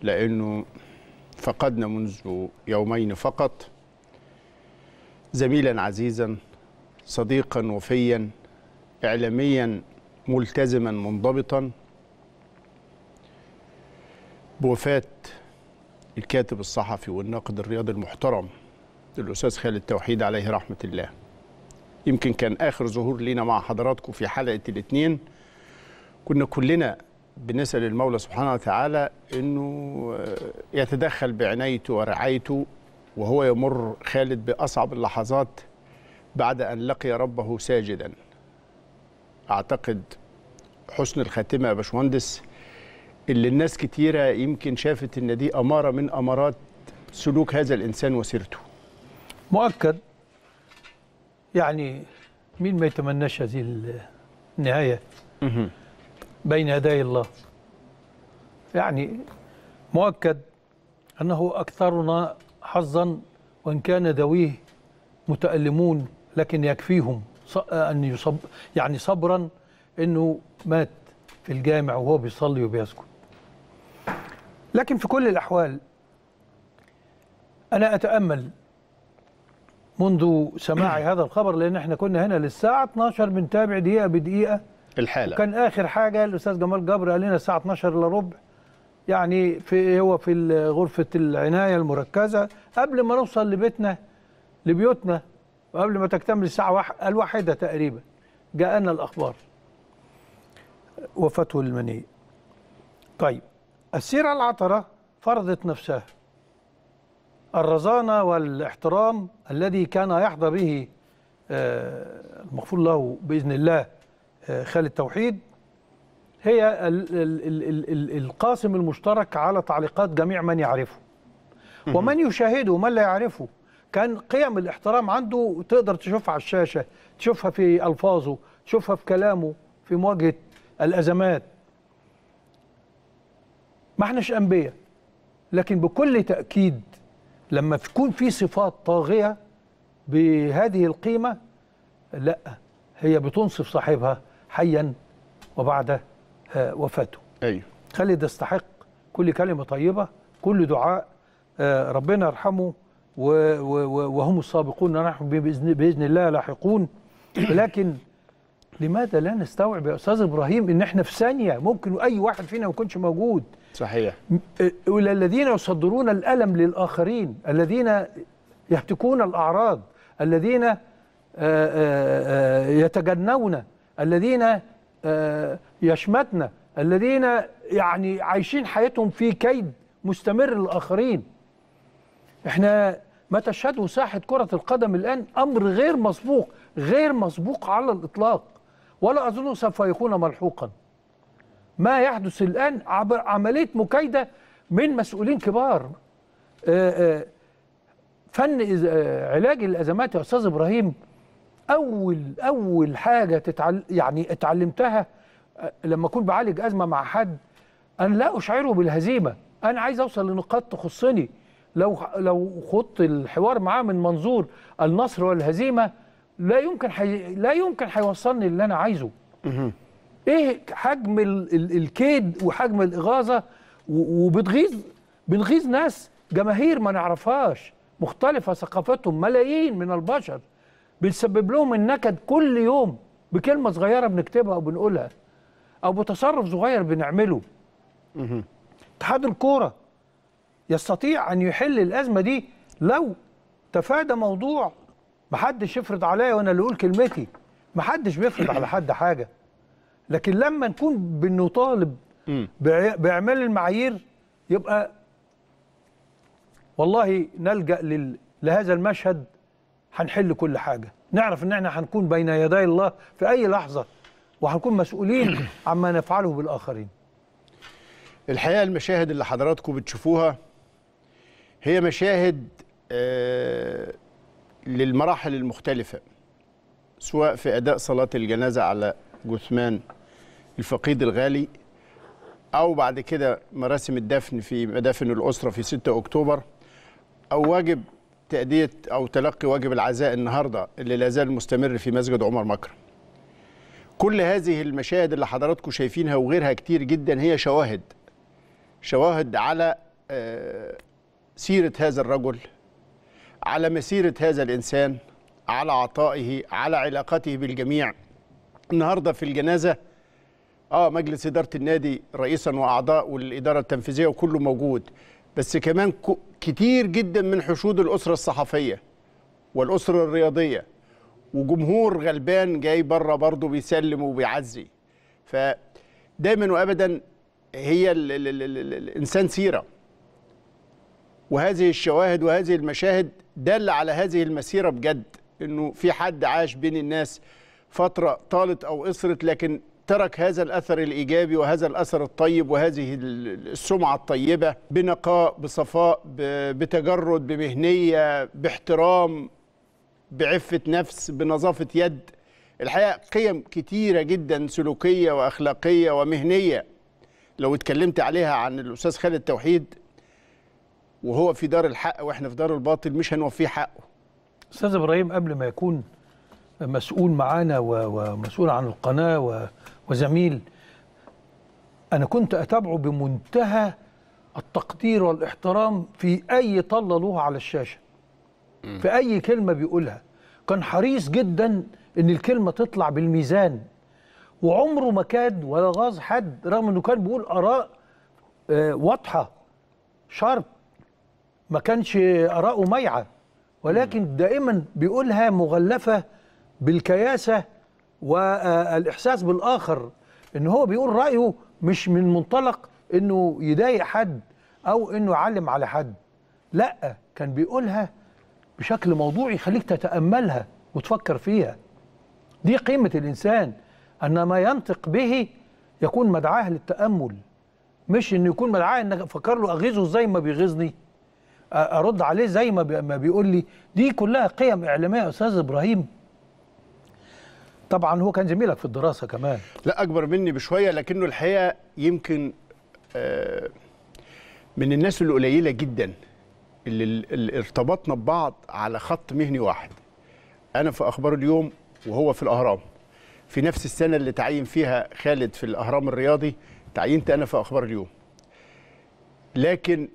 لأنه فقدنا منذ يومين فقط زميلا عزيزا صديقا وفيا إعلاميا ملتزما منضبطا بوفاة الكاتب الصحفي والناقد الرياضي المحترم الأستاذ خالد توحيد عليه رحمة الله يمكن كان آخر ظهور لنا مع حضراتكم في حلقة الاثنين كنا كلنا بنسأل المولى سبحانه وتعالى أنه يتدخل بعنايته ورعايته وهو يمر خالد بأصعب اللحظات بعد أن لقي ربه ساجدا أعتقد حسن الخاتمة يا باشمهندس اللي الناس كتيرة يمكن شافت إن دي أمارة من أمارات سلوك هذا الإنسان وسيرته مؤكد يعني مين ما يتمناش هذه النهاية بين يدي الله يعني مؤكد أنه أكثرنا حظا وإن كان ذويه متألمون لكن يكفيهم أن يصب يعني صبرا أنه مات في الجامع وهو بيصلي وبيسجد لكن في كل الأحوال أنا أتأمل منذ سماعي هذا الخبر لأن احنا كنا هنا للساعة 12 بنتابع دقيقة بدقيقة الحالة كان آخر حاجة الأستاذ جمال جبر قال لنا الساعة 12 إلا ربع يعني في هو في غرفة العناية المركزة قبل ما نوصل لبيتنا لبيوتنا وقبل ما تكتمل الساعة الواحدة تقريبا جاءنا الأخبار وفاته المنية طيب السيرة العطرة فرضت نفسها الرزانة والاحترام الذي كان يحظى به المغفور له بإذن الله خالد توحيد هي ال ال ال ال القاسم المشترك على تعليقات جميع من يعرفه ومن يشاهده ومن لا يعرفه كان قيم الاحترام عنده تقدر تشوفها على الشاشة تشوفها في ألفاظه تشوفها في كلامه في مواجهة الأزمات ما احناش أنبياء لكن بكل تأكيد لما تكون في صفات طاغية بهذه القيمة لا هي بتنصف صاحبها حيا وبعد وفاته أيوه خالد يستحق كل كلمة طيبة كل دعاء ربنا يرحمه وهم السابقون نحن بإذن, بإذن الله لاحقون لكن لماذا لا نستوعب يا أستاذ إبراهيم إن إحنا في ثانية ممكن أي واحد فينا ما يكونش موجود صحيح إلى الذين يصدرون الألم للآخرين الذين يهتكون الأعراض الذين يتجنون الذين يشمتنا الذين يعني عايشين حياتهم في كيد مستمر للآخرين احنا ما تشهده ساحة كرة القدم الآن أمر غير مسبوق غير مسبوق على الإطلاق ولا أظن سوف يكون ملحوقا ما يحدث الآن عبر عملية مكايدة من مسؤولين كبار فن علاج الأزمات يا أستاذ إبراهيم أول أول حاجة تتعل يعني اتعلمتها لما أكون بعالج أزمة مع حد أن لا أشعره بالهزيمة أنا عايز أوصل لنقاط تخصني لو لو خضت الحوار معاه من منظور النصر والهزيمه لا يمكن حي... لا يمكن هيوصلني اللي انا عايزه. ايه حجم ال... ال... الكيد وحجم الاغاظه و... وبتغيظ بنغيظ ناس جماهير ما نعرفهاش مختلفه ثقافتهم ملايين من البشر بنسبب لهم النكد كل يوم بكلمه صغيره بنكتبها او بنقولها او بتصرف صغير بنعمله. اتحاد الكوره يستطيع ان يحل الازمه دي لو تفادى موضوع محدش يفرض عليا وانا اللي اقول كلمتي محدش بيفرض على حد حاجه لكن لما نكون بنطالب باعمال المعايير يبقى والله نلجا لل... لهذا المشهد هنحل كل حاجه نعرف ان احنا هنكون بين يدي الله في اي لحظه وهنكون مسؤولين عما نفعله بالاخرين الحقيقه المشاهد اللي حضراتكم بتشوفوها هي مشاهد آه للمراحل المختلفة سواء في أداء صلاة الجنازة على جثمان الفقيد الغالي أو بعد كده مراسم الدفن في مدافن الأسرة في 6 أكتوبر أو واجب تأدية أو تلقي واجب العزاء النهاردة اللي لا زال مستمر في مسجد عمر مكرم كل هذه المشاهد اللي حضراتكم شايفينها وغيرها كتير جدا هي شواهد شواهد على آه، سيرة هذا الرجل على مسيرة هذا الإنسان على عطائه على علاقته بالجميع النهارده في الجنازة اه مجلس إدارة النادي رئيسا وأعضاء والإدارة التنفيذية وكله موجود بس كمان ك- كتير جدا من حشود الأسرة الصحفية والأسرة الرياضية وجمهور غلبان جاي بره برضه بيسلم وبيعزي فدايما وابدا هي ال ال ال ال ال الانسان سيره وهذه الشواهد وهذه المشاهد دل على هذه المسيره بجد انه في حد عاش بين الناس فتره طالت او قصرت لكن ترك هذا الاثر الايجابي وهذا الاثر الطيب وهذه ال- السمعه الطيبه بنقاء بصفاء ب- بتجرد بمهنيه باحترام بعفة نفس بنظافة يد الحقيقة قيم كتيرة جدا سلوكية وأخلاقية ومهنية لو اتكلمت عليها عن الأستاذ خالد توحيد وهو في دار الحق وإحنا في دار الباطل مش هنوفيه حقه استاذ ابراهيم قبل ما يكون مسؤول معانا و- ومسؤول عن القناه و- وزميل انا كنت اتابعه بمنتهى التقدير والاحترام في اي طله له على الشاشه في اي كلمه بيقولها كان حريص جدا ان الكلمه تطلع بالميزان وعمره ما كاد ولا غاظ حد رغم انه كان بيقول اراء آه، واضحه شرط ما كانش اراءه ميعه ولكن دائما بيقولها مغلفه بالكياسه والاحساس بالاخر ان هو بيقول رايه مش من منطلق انه يضايق حد او انه يعلم على حد لا كان بيقولها بشكل موضوعي يخليك تتاملها وتفكر فيها دي قيمه الانسان ان ما ينطق به يكون مدعاه للتامل مش انه يكون مدعاه ان افكر له اغيظه زي ما بيغيظني ارد عليه زي ما بي- ما بيقول لي دي كلها قيم اعلاميه يا استاذ ابراهيم طبعا هو كان زميلك في الدراسه كمان لا أكبر مني بشوية لكنه الحقيقة يمكن آه، من الناس القليلة جدا اللي, اللي ارتبطنا ببعض على خط مهني واحد أنا في أخبار اليوم وهو في الأهرام في نفس السنة اللي تعين فيها خالد في الأهرام الرياضي تعينت أنا في أخبار اليوم لكن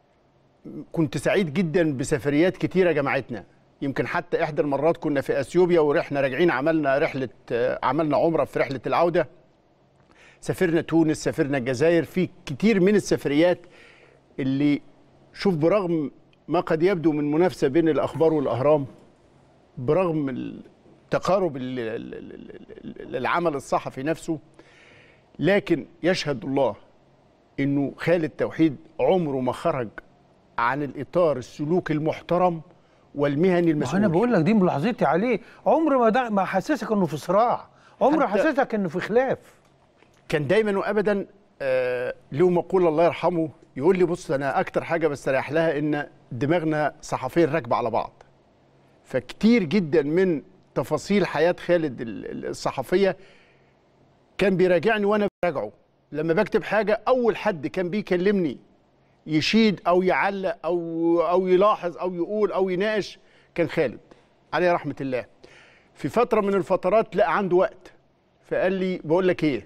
كنت سعيد جدا بسفريات كتيرة جمعتنا يمكن حتى إحدى المرات كنا في أثيوبيا ورحنا راجعين عملنا رحلة آه، عملنا عمرة في رحلة العودة سافرنا تونس سافرنا الجزائر في كتير من السفريات اللي شوف برغم ما قد يبدو من منافسة بين الأخبار والأهرام برغم التقارب ال- ال- ال- ال- العمل الصحفي نفسه لكن يشهد الله انه خالد توحيد عمره ما خرج عن الاطار السلوكي المحترم والمهني ما المسؤول انا بقول لك دي ملاحظتي عليه عمر ما ده ما حسسك انه في صراع عمر ما حتى- حسسك انه في خلاف كان دايما وابدا آه له مقوله الله يرحمه يقول لي بص انا اكتر حاجه بستريح لها ان دماغنا صحفيا راكبه على بعض فكتير جدا من تفاصيل حياه خالد ال- ال- الصحفيه كان بيراجعني وانا براجعه لما بكتب حاجه اول حد كان بيكلمني يشيد او يعلق او او يلاحظ او يقول او يناقش كان خالد عليه رحمه الله في فتره من الفترات لقى عنده وقت فقال لي بقول لك ايه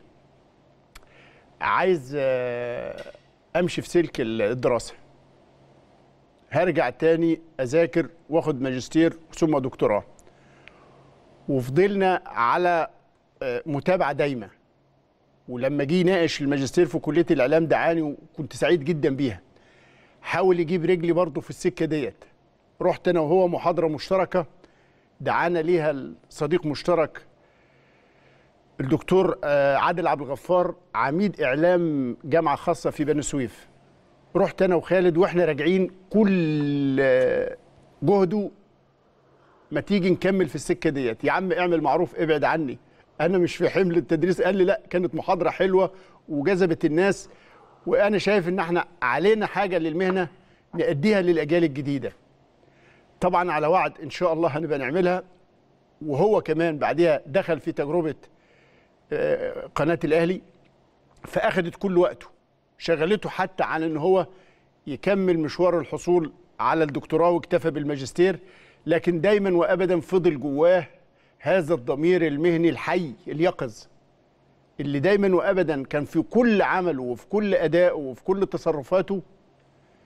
عايز آه، امشي في سلك الدراسه هرجع تاني اذاكر واخد ماجستير ثم دكتوراه وفضلنا على آه، متابعه دايمه ولما جه يناقش الماجستير في كليه الاعلام دعاني وكنت سعيد جدا بيها حاول يجيب رجلي برضه في السكه ديت رحت انا وهو محاضره مشتركه دعانا ليها صديق مشترك الدكتور آه، عادل عبد الغفار عميد اعلام جامعه خاصه في بني سويف رحت انا وخالد واحنا راجعين كل آه، جهده ما تيجي نكمل في السكه ديت يا عم اعمل معروف ابعد عني انا مش في حمل التدريس قال لي لا كانت محاضره حلوه وجذبت الناس وانا شايف ان احنا علينا حاجه للمهنه نأديها للاجيال الجديده طبعا على وعد ان شاء الله هنبقى نعملها وهو كمان بعدها دخل في تجربه آه، قناه الاهلي فاخدت كل وقته شغلته حتى عن ان هو يكمل مشوار الحصول على الدكتوراه واكتفى بالماجستير لكن دايما وابدا فضل جواه هذا الضمير المهني الحي اليقظ اللي دايما وابدا كان في كل عمله وفي كل ادائه وفي كل تصرفاته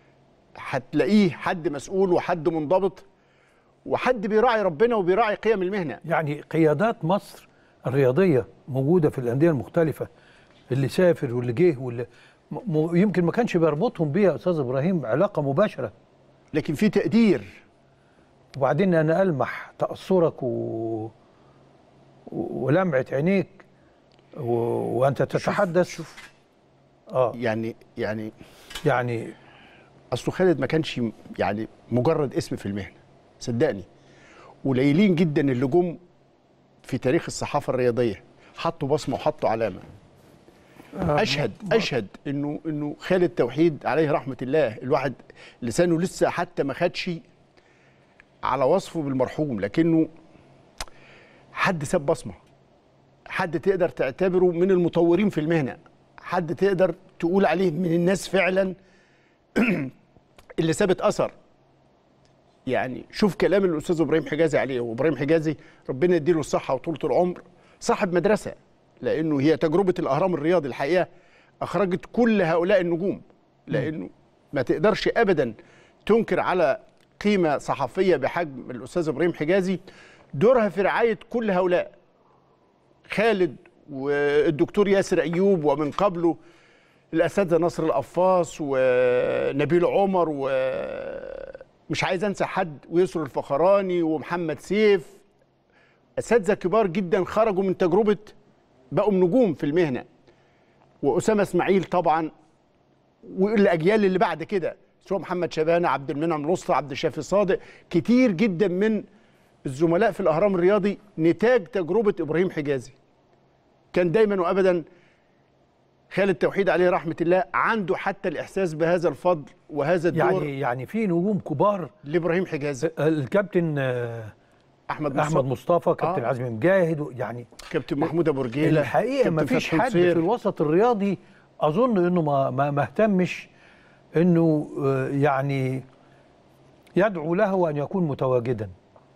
هتلاقيه حد مسؤول وحد منضبط وحد بيراعي ربنا وبيراعي قيم المهنه يعني قيادات مصر الرياضيه موجوده في الانديه المختلفه اللي سافر واللي جه واللي م- م- يمكن ما كانش بيربطهم بيها يا استاذ ابراهيم علاقه مباشره لكن في تقدير وبعدين انا المح تاثرك و... و- ولمعه عينيك و... وانت تتحدث شوف اه يعني يعني يعني اصله خالد ما كانش يعني مجرد اسم في المهنه صدقني قليلين جدا اللي جم في تاريخ الصحافه الرياضيه حطوا بصمه وحطوا علامه اشهد اشهد انه انه خالد توحيد عليه رحمه الله الواحد لسانه لسه حتى ما خدش على وصفه بالمرحوم لكنه حد ساب بصمه حد تقدر تعتبره من المطورين في المهنه حد تقدر تقول عليه من الناس فعلا اللي سابت اثر يعني شوف كلام الاستاذ ابراهيم حجازي عليه وابراهيم حجازي ربنا يديله الصحه وطولة العمر صاحب مدرسه لانه هي تجربه الاهرام الرياضي الحقيقه اخرجت كل هؤلاء النجوم لانه ما تقدرش ابدا تنكر على قيمه صحفيه بحجم الاستاذ ابراهيم حجازي دورها في رعايه كل هؤلاء خالد والدكتور ياسر ايوب ومن قبله الاساتذه نصر القفاص ونبيل عمر ومش عايز انسى حد ويسر الفخراني ومحمد سيف اساتذه كبار جدا خرجوا من تجربه بقوا نجوم في المهنه واسامه اسماعيل طبعا والاجيال اللي بعد كده سواء محمد شبانه عبد المنعم الاسطى عبد الشافي صادق كتير جدا من الزملاء في الاهرام الرياضي نتاج تجربه ابراهيم حجازي كان دايما وابدا خالد توحيد عليه رحمه الله عنده حتى الاحساس بهذا الفضل وهذا الدور يعني يعني يعني في نجوم كبار لابراهيم حجازي الكابتن آه، احمد احمد مصطفى مصطفى كابتن آه. عزمي مجاهد يعني كابتن محمود ابو رجيله الحقيقه ما كابتن فيش فتحي حد نصير. في الوسط الرياضي اظن انه ما ما ما اهتمش انه آه، يعني يدعو له ان يكون متواجدا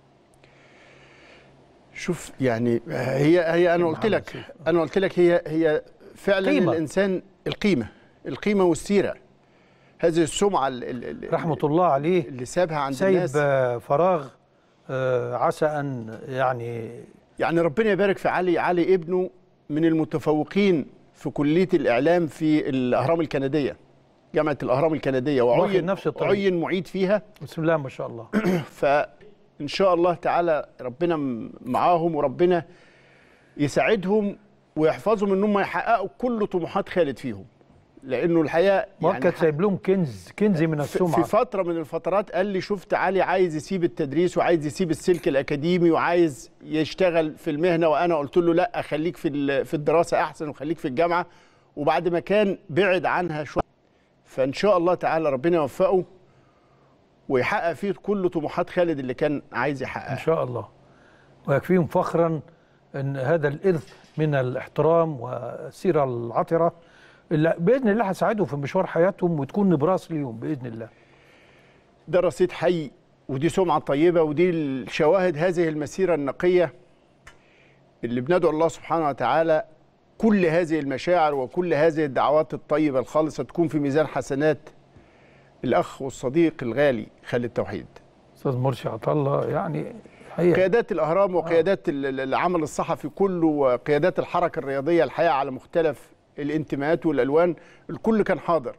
شوف يعني هي هي انا قلت لك انا قلت لك هي هي فعلا قيمة. الانسان القيمه القيمه والسيره هذه السمعه ال- ال- ال- رحمه الله عليه اللي سابها عند سايب الناس آه، فراغ آه، عسى ان يعني يعني ربنا يبارك في علي علي ابنه من المتفوقين في كليه الاعلام في الاهرام الكنديه جامعه الاهرام الكنديه واخد وعين نفس الطريق. عين معيد فيها بسم الله ما شاء الله فان شاء الله تعالى ربنا م- معاهم وربنا يساعدهم ويحفظهم ان هم يحققوا كل طموحات خالد فيهم لانه الحقيقه مؤكد سايب لهم كنز كنز من في- السمعه في فتره من الفترات قال لي شفت علي عايز يسيب التدريس وعايز يسيب السلك الاكاديمي وعايز يشتغل في المهنه وانا قلت له لا خليك في ال- في الدراسه احسن وخليك في الجامعه وبعد ما كان بعد عنها شويه فان شاء الله تعالى ربنا يوفقه ويحقق فيه كل طموحات خالد اللي كان عايز ان يحققها شاء الله ويكفيهم فخرا ان هذا الارث من الاحترام والسيره العطره اللي باذن الله هتساعدهم في مشوار حياتهم وتكون نبراس ليهم باذن الله ده رصيد حي ودي سمعة طيبة ودي الشواهد هذه المسيرة النقية اللي بندعو الله سبحانه وتعالى كل هذه المشاعر وكل هذه الدعوات الطيبة الخالصة تكون في ميزان حسنات الأخ والصديق الغالي خالد توحيد استاذ مرسي عطا الله يعني حقيقه قيادات الأهرام وقيادات ال- ال- العمل الصحفي كله وقيادات الحركة الرياضية الحقيقة على مختلف الانتماءات والألوان الكل كان حاضر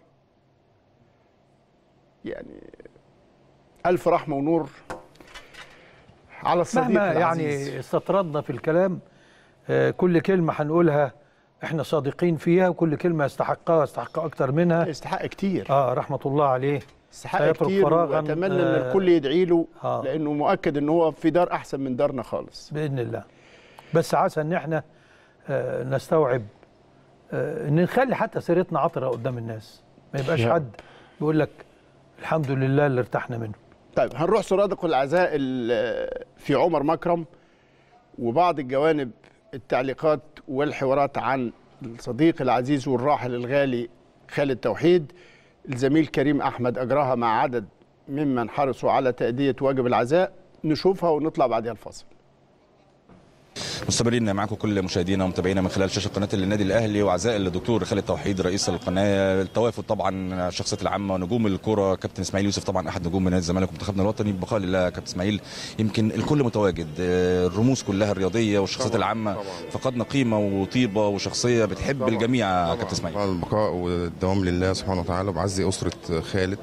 يعني ألف رحمة ونور على الصديق مهما العزيز. يعني استطردنا في الكلام آه، كل كلمه هنقولها احنا صادقين فيها وكل كلمه يستحقها يستحقها اكتر منها يستحق كتير اه رحمه الله عليه يستحق سيترك كتير فراغاً، واتمنى ان آه، الكل يدعي له آه. لانه مؤكد ان هو في دار احسن من دارنا خالص باذن الله بس عسى ان احنا آه، نستوعب آه، ان نخلي حتى سيرتنا عطره قدام الناس ما يبقاش نعم. حد يقول لك الحمد لله اللي ارتحنا منه طيب هنروح سرادق العزاء ال- في عمر مكرم وبعض الجوانب التعليقات والحوارات عن الصديق العزيز والراحل الغالي خالد توحيد الزميل كريم احمد اجراها مع عدد ممن حرصوا على تاديه واجب العزاء نشوفها ونطلع بعدها الفاصل مستمرين معاكم كل مشاهدينا ومتابعينا من خلال شاشه قناه النادي الاهلي وعزاء الدكتور خالد توحيد رئيس القناه التوافد طبعا الشخصيات العامه ونجوم الكره كابتن اسماعيل يوسف طبعا احد نجوم نادي الزمالك ومنتخبنا الوطني بقاء لله كابتن اسماعيل يمكن الكل متواجد آه، الرموز كلها الرياضيه والشخصيات العامه فقدنا قيمه وطيبه وشخصيه بتحب الجميع يا كابتن اسماعيل طبعا البقاء والدوام لله سبحانه وتعالى وبعزي أسرة خالد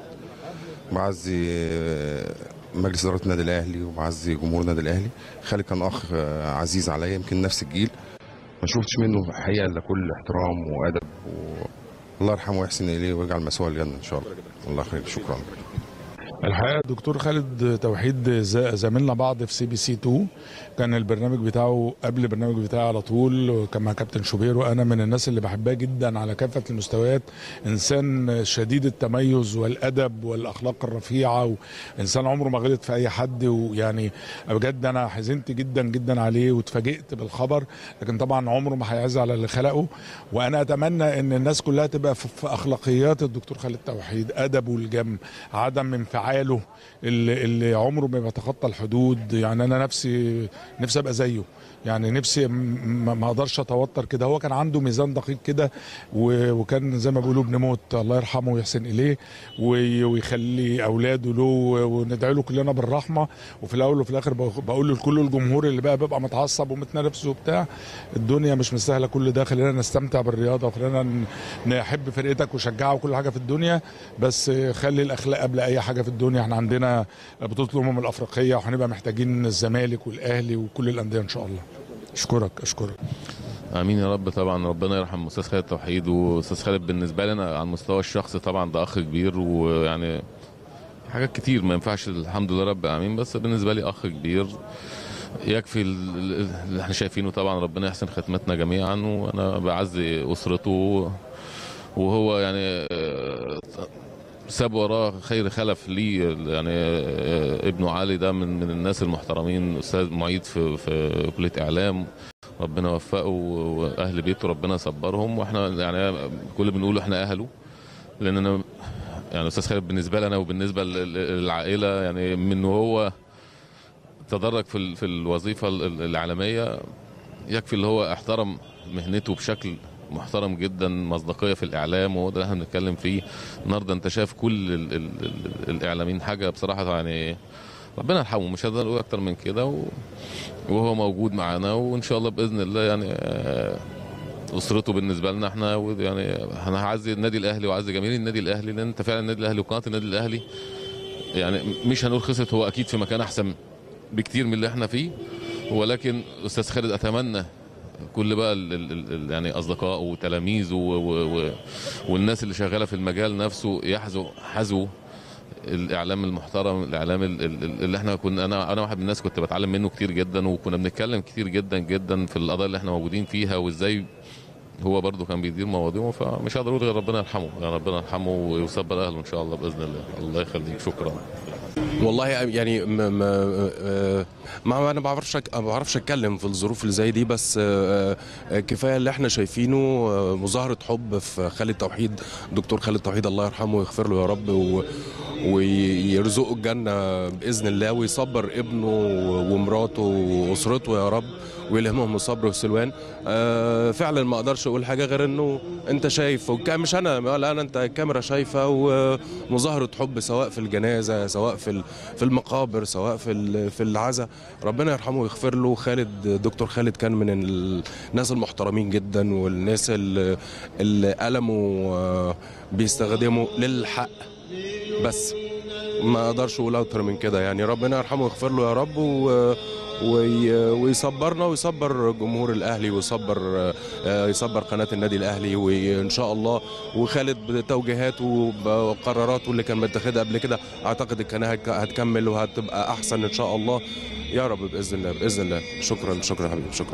بعزي آه، مجلس إدارة النادي الأهلي وبعزي جمهور النادي الأهلي خالد كان أخ آه، عزيز عليا يمكن نفس الجيل ما شفتش منه حقيقة إلا كل احترام وأدب و... الله يرحمه ويحسن إليه ويجعل مسواه الجنة إن شاء الله الله يخليك شكرا الحقيقه الدكتور خالد توحيد ز- زميلنا بعض في سي بي سي 2 كان البرنامج بتاعه قبل البرنامج بتاعي على طول كان مع كابتن شوبير وانا من الناس اللي بحبها جدا على كافه المستويات انسان شديد التميز والادب والاخلاق الرفيعه وانسان عمره ما غلط في اي حد ويعني بجد انا حزنت جدا جدا عليه واتفاجئت بالخبر لكن طبعا عمره ما هيعز على اللي خلقه وانا اتمنى ان الناس كلها تبقى في في اخلاقيات الدكتور خالد توحيد ادبه الجم عدم انفعاله اللي, اللي عمره ما بيتخطى الحدود يعني انا نفسي نفسي ابقى زيه يعني نفسي م- م- ما اقدرش اتوتر كده هو كان عنده ميزان دقيق كده و- وكان زي ما بيقولوا ابن موت الله يرحمه ويحسن اليه وي- ويخلي اولاده له وندعي له كلنا بالرحمه وفي الاول وفي الاخر بق- بقول لكل الجمهور اللي بقى بيبقى متعصب ومتنرفز وبتاع الدنيا مش مستاهله كل ده خلينا نستمتع بالرياضه وخلينا ن- نحب فرقتك وشجعها وكل حاجه في الدنيا بس خلي الاخلاق قبل اي حاجه في الدنيا احنا عندنا بطوله الامم الافريقيه وهنبقى محتاجين الزمالك والاهلي وكل الانديه ان شاء الله اشكرك اشكرك امين يا رب طبعا ربنا يرحم استاذ خالد توحيد واستاذ خالد بالنسبه لي انا على المستوى الشخصي طبعا ده اخ كبير ويعني حاجات كتير ما ينفعش الحمد لله رب العالمين بس بالنسبه لي اخ كبير يكفي ال- ال- اللي احنا شايفينه طبعا ربنا يحسن ختمتنا جميعا وانا بعزي اسرته وهو يعني آه، ساب وراه خير خلف ليه يعني آه، ابنه علي ده من من الناس المحترمين استاذ معيد في في كليه اعلام ربنا يوفقه واهل بيته ربنا يصبرهم واحنا يعني كل اللي بنقوله احنا اهله لان انا يعني استاذ خالد بالنسبه لي انا وبالنسبه لل- للعائله يعني من هو تدرج في ال- في الوظيفه ال- العالميه يكفي اللي هو احترم مهنته بشكل محترم جدا مصداقيه في الاعلام وهو ده اللي احنا بنتكلم فيه النهارده انت شايف كل ال ال ال الاعلاميين حاجه بصراحه يعني ربنا يرحمه مش هقدر اقول اكتر من كده و... وهو موجود معانا وان شاء الله باذن الله يعني آه، اسرته بالنسبه لنا احنا و- يعني انا هعزي النادي الاهلي وعزي جماهير النادي الاهلي لان انت فعلا النادي الاهلي وقناه النادي الاهلي يعني مش هنقول خسرت هو اكيد في مكان احسن بكتير من اللي احنا فيه ولكن استاذ خالد اتمنى كل بقى ال ال ال يعني اصدقائه وتلاميذه و و و والناس اللي شغاله في المجال نفسه يحذو حذو الاعلام المحترم الاعلام ال- ال- اللي احنا كنا انا انا واحد من الناس كنت بتعلم منه كتير جدا وكنا بنتكلم كتير جدا جدا في القضايا اللي احنا موجودين فيها وازاي هو برضه كان بيدير مواضيعه فمش هقدر اقول غير ربنا يرحمه يعني ربنا يرحمه ويصبر اهله ان شاء الله باذن الله الله يخليك شكرا والله يعني ما ما آه، ما انا ما بعرفش أك- ما بعرفش اتكلم في الظروف اللي زي دي بس آه، آه، كفايه اللي احنا شايفينه آه، مظاهره حب في خالد توحيد دكتور خالد توحيد الله يرحمه ويغفر له يا رب و ويرزقه الجنة بإذن الله ويصبر ابنه ومراته وأسرته يا رب ويلهمهم الصبر والسلوان آه فعلا ما اقدرش اقول حاجه غير انه انت شايف وكان مش انا ولا انا انت الكاميرا شايفه ومظاهره حب سواء في الجنازه سواء في ال- في المقابر سواء في ال- في العزاء ربنا يرحمه ويغفر له خالد دكتور خالد كان من الناس المحترمين جدا والناس اللي اللي قلمه آه، بيستخدمه للحق بس ما اقدرش اقول اكتر من كده يعني ربنا يرحمه ويغفر له يا رب و وي- ويصبرنا ويصبر جمهور الاهلي ويصبر آه، يصبر قناه النادي الاهلي وان شاء الله وخالد بتوجيهاته وقراراته اللي كان متخذها قبل كده اعتقد القناه هتك- هتكمل وهتبقى احسن ان شاء الله يا رب باذن الله باذن الله شكرا شكرا حبيبي شكرا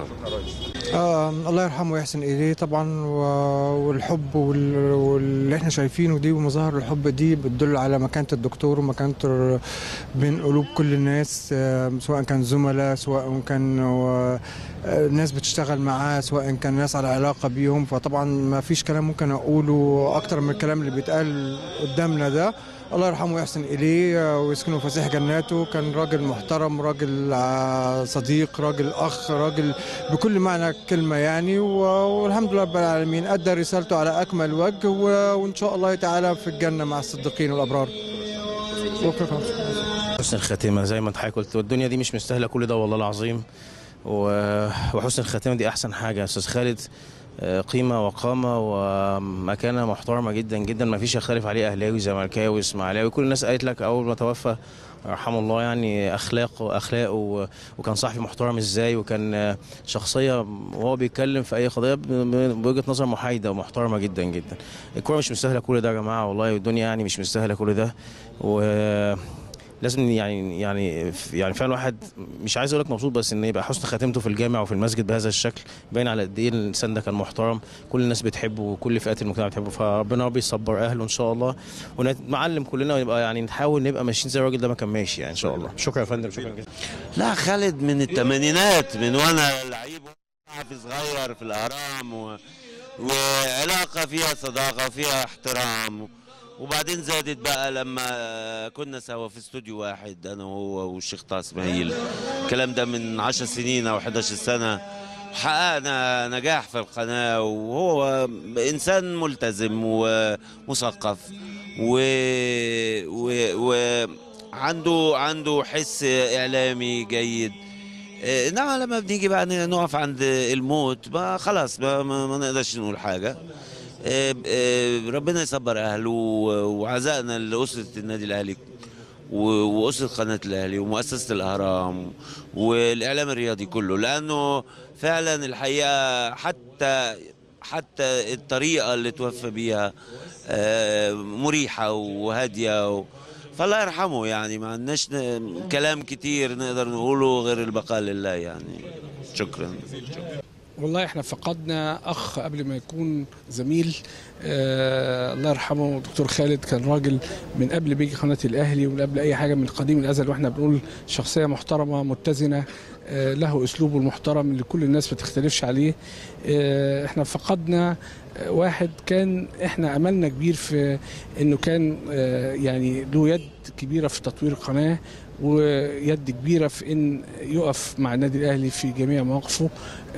آه الله يرحمه ويحسن إليه طبعا و- والحب وال- واللي احنا شايفينه دي ومظاهر الحب دي بتدل على مكانة الدكتور ومكانة ال- بين قلوب كل الناس آه، سواء كان زملاء سواء كان آه، ناس بتشتغل معاه سواء كان ناس على علاقة بيهم فطبعا ما فيش كلام ممكن أقوله أكتر من الكلام اللي بيتقال قدامنا ده الله يرحمه ويحسن اليه آه، ويسكنه فسيح جناته كان راجل محترم راجل آه، صديق راجل اخ راجل بكل معنى الكلمه يعني و- والحمد لله رب العالمين ادى رسالته على اكمل وجه و- وان شاء الله تعالى في الجنه مع الصديقين والابرار شكرا حسن الخاتمه زي ما انت حضرتك قلت والدنيا دي مش مستاهله كل ده والله العظيم و- وحسن الخاتمه دي احسن حاجه يا استاذ خالد آه، قيمه وقامه ومكانه محترمه جدا جدا ما فيش يختلف عليه اهلاوي زملكاوي اسماعيلاوي كل الناس قالت لك اول ما توفى رحمه الله يعني اخلاقه اخلاقه و- وكان صحفي محترم ازاي وكان آه، شخصيه وهو بيتكلم في اي قضيه ب- ب- بوجهه نظر محايده ومحترمه جدا جدا الكوره مش مستاهله كل ده يا جماعه والله والدنيا يعني مش مستاهله كل ده و لازم يعني يعني يعني فعلا الواحد مش عايز اقول لك مبسوط بس ان يبقى حسن خاتمته في الجامع وفي المسجد بهذا الشكل باين على قد ايه الانسان ده كان محترم كل الناس بتحبه وكل فئات المجتمع بتحبه فربنا ربي يصبر اهله ان شاء الله ونعلم كلنا ونبقى يعني نحاول نبقى ماشيين زي الراجل ده ما كان ماشي يعني ان شاء الله شكرا يا فندم شكرا جدا لا خالد من الثمانينات من وانا لعيب صحفي صغير في الاهرام و... وعلاقه فيها صداقه وفيها احترام وبعدين زادت بقى لما كنا سوا في استوديو واحد انا وهو والشيخ طه اسماعيل الكلام ده من 10 سنين او 11 سنه حققنا نجاح في القناه وهو انسان ملتزم ومثقف و... و... و... عنده عنده حس اعلامي جيد آه، انما لما بنيجي بقى نقف عند الموت ما خلاص ما, ما, ما نقدرش نقول حاجه آه، آه، ربنا يصبر اهله و- وعزائنا لاسره النادي الاهلي و- واسره قناه الاهلي ومؤسسه الاهرام والاعلام الرياضي كله لانه فعلا الحقيقه حتى حتى الطريقه اللي توفى بيها آه، مريحه وهاديه و... فالله يرحمه يعني ما عندناش ن- كلام كتير نقدر نقوله غير البقاء لله يعني شكرا والله احنا فقدنا اخ قبل ما يكون زميل آه الله يرحمه دكتور خالد كان راجل من قبل بيجي قناه الاهلي ومن قبل اي حاجه من قديم الازل واحنا بنقول شخصيه محترمه متزنه آه له اسلوبه المحترم اللي كل الناس ما تختلفش عليه آه احنا فقدنا آه، واحد كان احنا املنا كبير في انه كان آه يعني له يد كبيره في تطوير القناه ويد كبيره في ان يقف مع النادي الاهلي في جميع مواقفه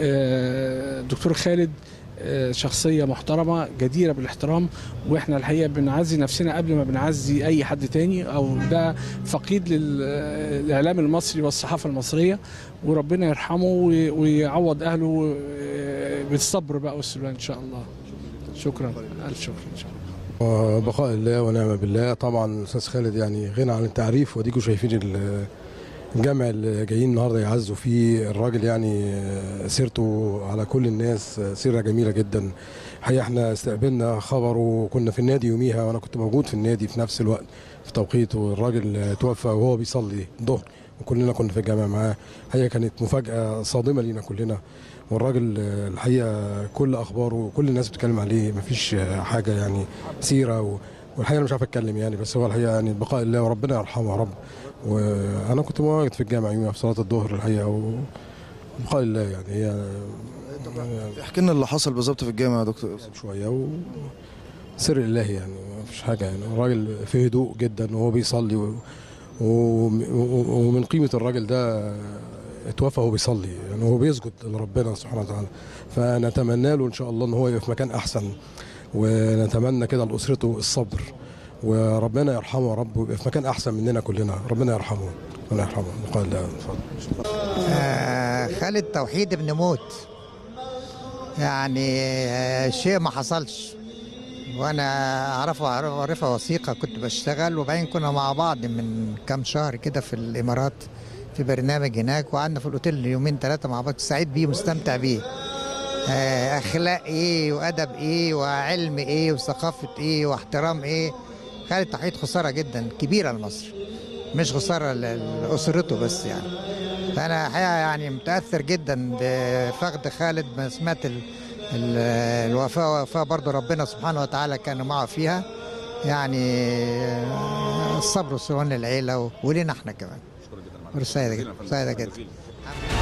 آه، دكتور خالد آه، شخصيه محترمه جديره بالاحترام واحنا الحقيقه بنعزي نفسنا قبل ما بنعزي اي حد تاني او ده فقيد للاعلام المصري والصحافه المصريه وربنا يرحمه وي- ويعوض اهله آه، بالصبر بقى والسلوان ان شاء الله شكرا الف شكر ان شاء الله بقاء الله ونعم بالله طبعا الاستاذ خالد يعني غنى عن التعريف وديكوا شايفين ال- الجامع اللي جايين النهارده يعزوا فيه الراجل يعني سيرته على كل الناس سيره جميله جدا الحقيقه احنا استقبلنا خبره وكنا في النادي يوميها وانا كنت موجود في النادي في نفس الوقت في توقيته الراجل توفى وهو بيصلي الظهر وكلنا كنا في الجامع معاه الحقيقه كانت مفاجاه صادمه لينا كلنا والراجل الحقيقه كل اخباره وكل الناس بتتكلم عليه مفيش حاجه يعني سيره و... والحقيقه انا مش عارف اتكلم يعني بس هو الحقيقه يعني بقاء الله وربنا يرحمه يا رب وانا كنت مواجد في الجامع يوميها في صلاه الظهر الحقيقه وبقاء الله يعني هي احكي لنا اللي حصل بالظبط في الجامع يا دكتور شويه و سر الله يعني ما فيش حاجه يعني الراجل في هدوء جدا وهو بيصلي و... و... و- ومن قيمه الراجل ده اتوفى وهو بيصلي يعني هو بيسجد لربنا سبحانه وتعالى فنتمنى له ان شاء الله ان هو يبقى في مكان احسن ونتمنى كده لاسرته الصبر وربنا يرحمه يا رب ويبقى في مكان احسن مننا كلنا ربنا يرحمه ربنا يرحمه قال الله اتفضل آه، خالد توحيد ابن موت يعني آه، شيء ما حصلش وانا اعرفه معرفه وثيقه كنت بشتغل وبعدين كنا مع بعض من كام شهر كده في الامارات في برنامج هناك وقعدنا في الاوتيل يومين ثلاثه مع بعض سعيد بيه مستمتع بيه آه، اخلاق ايه وادب ايه وعلم ايه وثقافه ايه واحترام ايه خالد توحيد خساره جدا كبيره لمصر مش خساره ل- لاسرته بس يعني فانا الحقيقه يعني متاثر جدا بفقد خالد ما سمعت ال- ال- الوفاه وفاه برضه ربنا سبحانه وتعالى كان معه فيها يعني آه، الصبر والسلوان للعيله ولينا احنا كمان سعيده جدا سعيده جدا